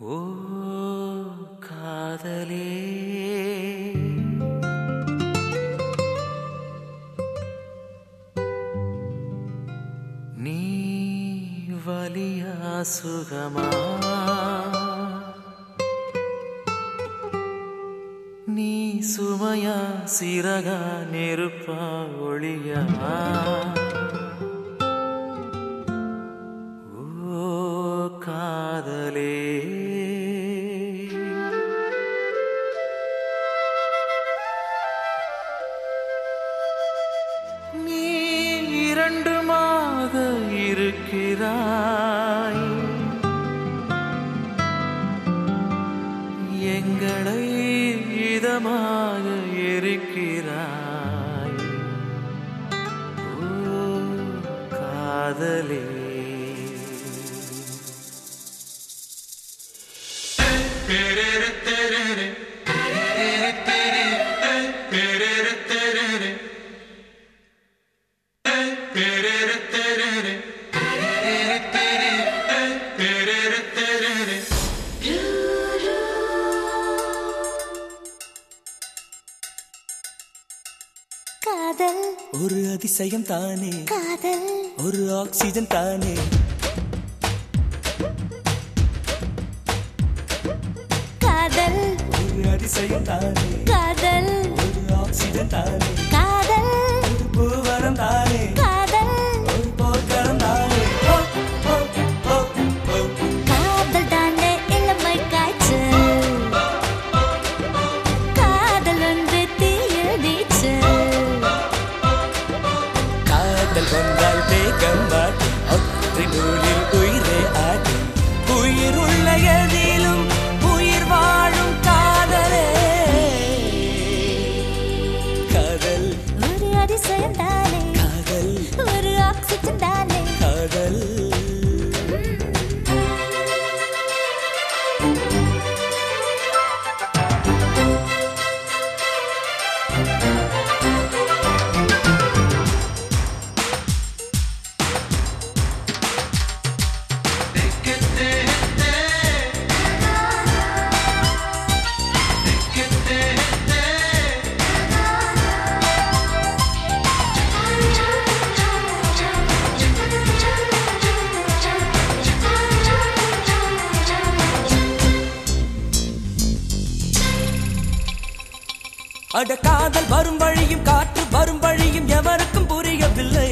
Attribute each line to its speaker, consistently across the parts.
Speaker 1: ஓ காதலே நீ வலியா சுகமா நீ சுமையா சிறகா நெருப்பா ஒளியா ஓ காதலே நீ இரண்டுமாக இருக்கிறாய் எங்களை இதமாக இருக்கிறாய் ஓ காதலே
Speaker 2: காதல்
Speaker 3: ஒரு அதிசயம் தானே
Speaker 2: காதல்
Speaker 3: ஒரு ஆக்சிஜன் தானே
Speaker 2: காதல்
Speaker 3: ஒரு அதிசயம் தானே
Speaker 2: காதல்
Speaker 3: ஒரு ஆக்சிஜன் தானே
Speaker 2: காதல்
Speaker 3: ஒரு பூவரம் தானே
Speaker 2: காதல்
Speaker 3: ஒரு போர்க்களம் தானே ஓ, ஓ, ஓ, ஓ.
Speaker 2: காதல் தானே இளமை காய்ச்சல் காதல் ஒன்று தீயில் நீச்சல்
Speaker 3: காதல் வந்தால் வேகம் வாட்டும் ஒற்றை நூலில் உயிரே ஆடும் உயிர் உள்ள எதிலும் உயிர் வாழும் காதலே காதல்
Speaker 2: ஒரு அதிசயம் தானே
Speaker 3: காதல்
Speaker 2: ஒரு ஆக்சிஜன் தானே
Speaker 3: காதல் அட காதல் வரும் வழியும் காற்று வரும் வழியும் எவருக்கும் புரியவில்லை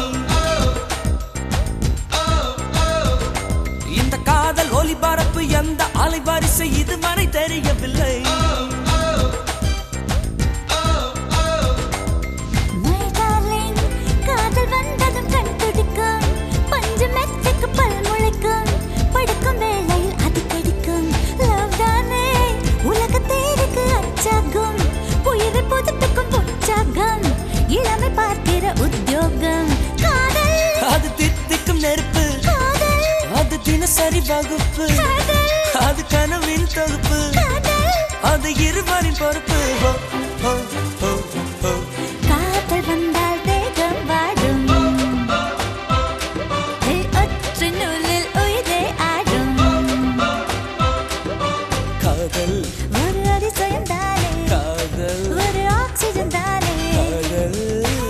Speaker 3: இந்த காதல் ஒலிபரப்பு எந்த அலைவரிசை இதுவரை தெரியவில்லை
Speaker 2: My darling, காதல் வந்ததும் கண் துடிக்கும் பஞ்சு மெத்தைக்கு பல் முளைக்கும் படுக்கும் வேளையில் அது கடிக்கும் Love தானே உலக தேருக்கு அச்சாகும் உயிரை புதுப்பிக்கும் உற்சாகம் இளமை பார்க்கிற உத்தியோகம் காதல்
Speaker 3: அது தித்திக்கும் நெருப்பு
Speaker 2: காதல்
Speaker 3: அது தினசரி வகுப்பு
Speaker 2: காதல்
Speaker 3: அது கனவின் தொகுப்பு
Speaker 2: காதல்
Speaker 3: அது இருவரின் பொறுப்பு ஹோ, ஹோ, ஹோ, ஹோ.
Speaker 2: காதல் வந்தால் தேகம் வாடும் ஏய், ஒற்றை நூலில் உயிரே ஆடும்
Speaker 3: காதல்
Speaker 2: ஒரு அதிசயம் தானே
Speaker 3: காதல்
Speaker 2: ஒரு ஆக்சிஜன் தானே
Speaker 3: காதல்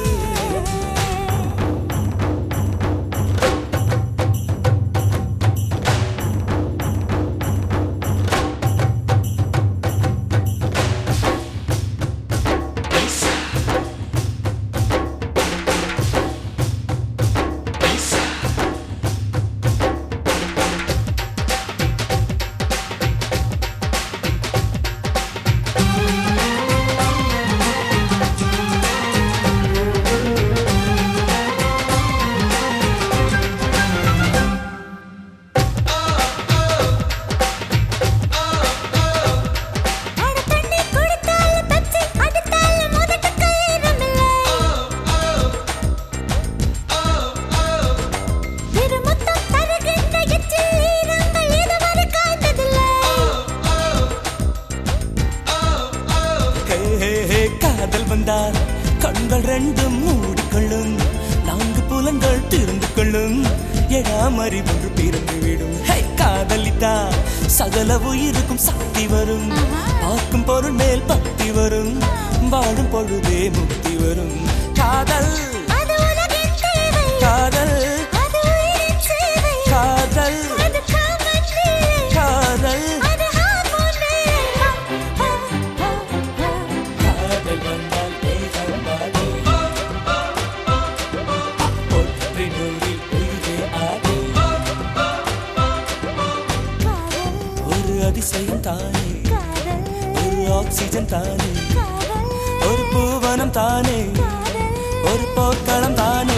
Speaker 2: அட தண்ணி குடித்தாலும் பெப்சி அடித்தாலும் முதட்டு கயிறுமில்லை திருமுத்தம் தருகின்ற எச்சில் ஈரங்கள் இதுவரை காய்ந்ததில்லை
Speaker 3: ஹே, ஹே, ஹே, காதல் வந்தால் கண்கள் ரெண்டும் மூடிக்கொள்ளும் நான்கு புலங்கள் திறந்து கொள்ளும் எடாமறி ஒன்று பிறந்து விடும் ஹே, காதல் காதலித்தா சகல உயிருக்கும் சக்தி வரும் பார்க்கும் பொருள் மேல் பக்தி வரும் வாழும் பொழுதே முக்தி வரும் காதல்
Speaker 2: அது உலகின் தேவை
Speaker 3: காதல்
Speaker 2: அது உயிரின் சேவை
Speaker 3: காதல்
Speaker 2: அது காமன் லீலை
Speaker 3: காதல்
Speaker 2: அது ஹார்மோன் வேலை
Speaker 3: காதல் வந்தால் தேகம் வாடும் ஒற்றை நூலில் உயிரே ஆடும்
Speaker 2: காதல்
Speaker 3: ஒரு அதிசயம் தானே
Speaker 2: காதல்
Speaker 3: ஒரு ஆக்சிஜன் தானே
Speaker 2: காதல்
Speaker 3: ஒரு பூவனம் தானே
Speaker 2: காதல்
Speaker 3: ஒரு போக்களம் தானே